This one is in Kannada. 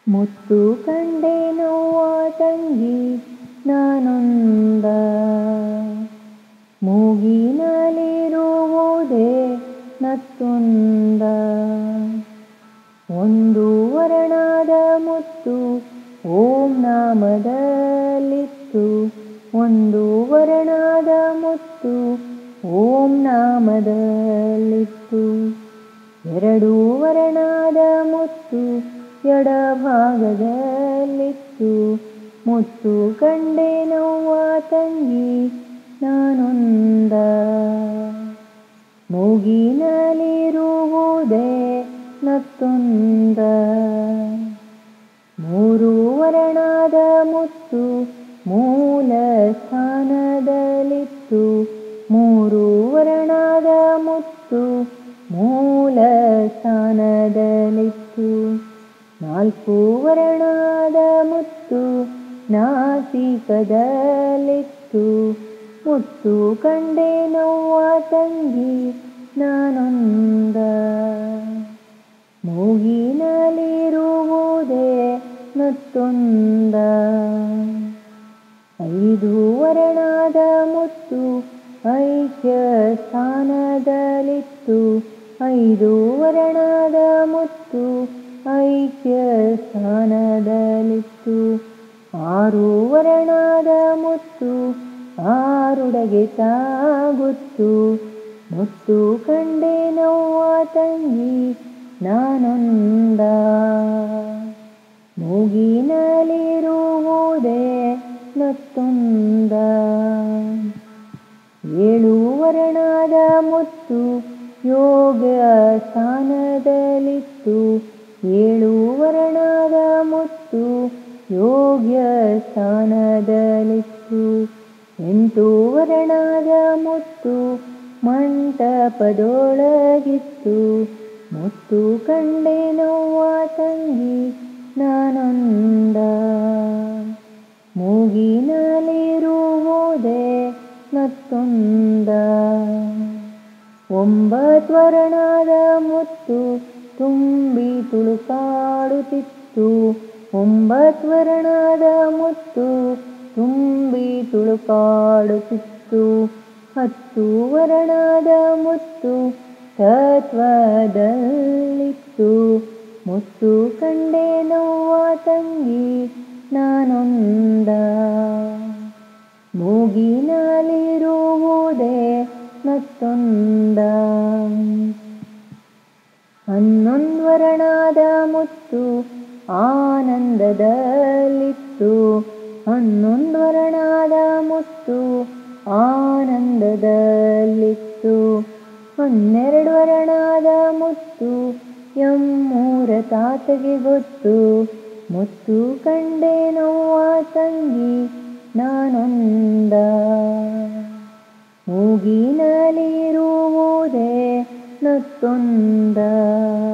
ಮುತ್ತು ಕಂಡೆ ನೋವ ತಂಗಿ ನಾನೊಂದ ಮೂಗಿನಲ್ಲಿರುವುದೇ ನತ್ತೊಂದ ಒಂದು ವರ್ಣದ ಮುತ್ತು ಓಂ ನಾಮದಲ್ಲಿತ್ತು ಒಂದು ವರ್ಣದ ಮುತ್ತು ಓಂ ನಾಮದಲ್ಲಿತ್ತು ಎರಡು ವರ್ಣದ ಮುತ್ತು ಎಡಭಾಗದಲ್ಲಿತ್ತು ಮುತ್ತು ಕಂಡೆ ನೋವ ತಂಗಿ ನಾನೊಂದ ಮೂಗಿನಲ್ಲಿರುವುದೇ ನತ್ತೊಂದ ಮೂರು ವರ್ಣದ ಮುತ್ತು ಮೂಲ ಸ್ಥಾನದಲ್ಲಿತ್ತು ಮೂರು ವರ್ಣದ ಮುತ್ತು ಮೂಲ ಸ್ಥಾನದಲ್ಲಿತ್ತು ನಾಲ್ಕು ವರ್ಣದ ಮುತ್ತು ನಾಸಿಕದಲ್ಲಿತ್ತು ಮುತ್ತು ಕಂಡೆ ನೋವ ತಂಗಿ ನಾನೊಂದ ಮೂಗಿನಲ್ಲಿರುವುದೇ ನತ್ತೊಂದ ಐದು ವರ್ಣದ ಮುತ್ತು ಐಕ್ಯ ಸ್ಥಾನದಲ್ಲಿತ್ತು ಐದು ವರ್ಣದ ಮುತ್ತು ಐಕ್ಯ ಸ್ಥಾನದಲ್ಲಿತ್ತು ಆರು ವರ್ಣದ ಮುತ್ತು ಆರುಡೆಗೆ ತಾಗುತ್ತು ಮುತ್ತು ಕಂಡೆ ನೋವ ತಂಗಿ ನಾನೊಂದ ಮೂಗಿನಲ್ಲಿರುವುದೇ ನತ್ತೊಂದ ಏಳು ವರ್ಣದ ಮುತ್ತು ಯೋಗ ಸ್ಥಾನದಲ್ಲಿತ್ತು ಏಳು ವರ್ಣದ ಮುತ್ತು ಯೋಗ್ಯ ಸ್ಥಾನದಲ್ಲಿತ್ತು ಎಂಟು ವರ್ಣದ ಮುತ್ತು ಮಂಟಪದೊಳಗಿತ್ತು ಮುತ್ತು ಕಂಡೆ ನೋವ ತಂಗಿ ನಾನೊಂದ ಮೂಗಿನಲ್ಲಿರುವುದೇ ನತ್ತೊಂದ ಒಂಬತ್ತು ವರ್ಣದ ಮುತ್ತು ತುಂಬಿ ತುಳುಕಾಡುತ್ತಿತ್ತು ಒಂಬತ್ತು ವರ್ಣದ ಮುತ್ತು ತುಂಬಿ ತುಳುಕಾಡುತ್ತಿತ್ತು ಹತ್ತು ವರ್ಣದ ಮುತ್ತು ತತ್ವದಲ್ಲಿತ್ತು ಮುತ್ತು ಕಂಡೆ ನೋವ ತಂಗಿ ನಾನೊಂದ ಮೂಗಿನಲ್ಲಿರುವುದೇ ಮತ್ತೊಂದ ಹನ್ನೊಂದು ವರ್ಣದ ಮುತ್ತು ಆನಂದದಲ್ಲಿತ್ತು ಹನ್ನೊಂದು ವರ್ಣದ ಮುತ್ತು ಆನಂದದಲ್ಲಿತ್ತು ಹನ್ನೆರಡು ವರ್ಣದ ಮುತ್ತು ಎಮ್ಮೂರ ತಾತಗೆ ಗೊತ್ತು ಮುತ್ತು ಕಂಡೆ ನೋವ ತಂಗಿ ನಾನೊಂದ ಮೂಗಿನಲ್ಲಿರುವುದೇ ನತ್ತೊಂದ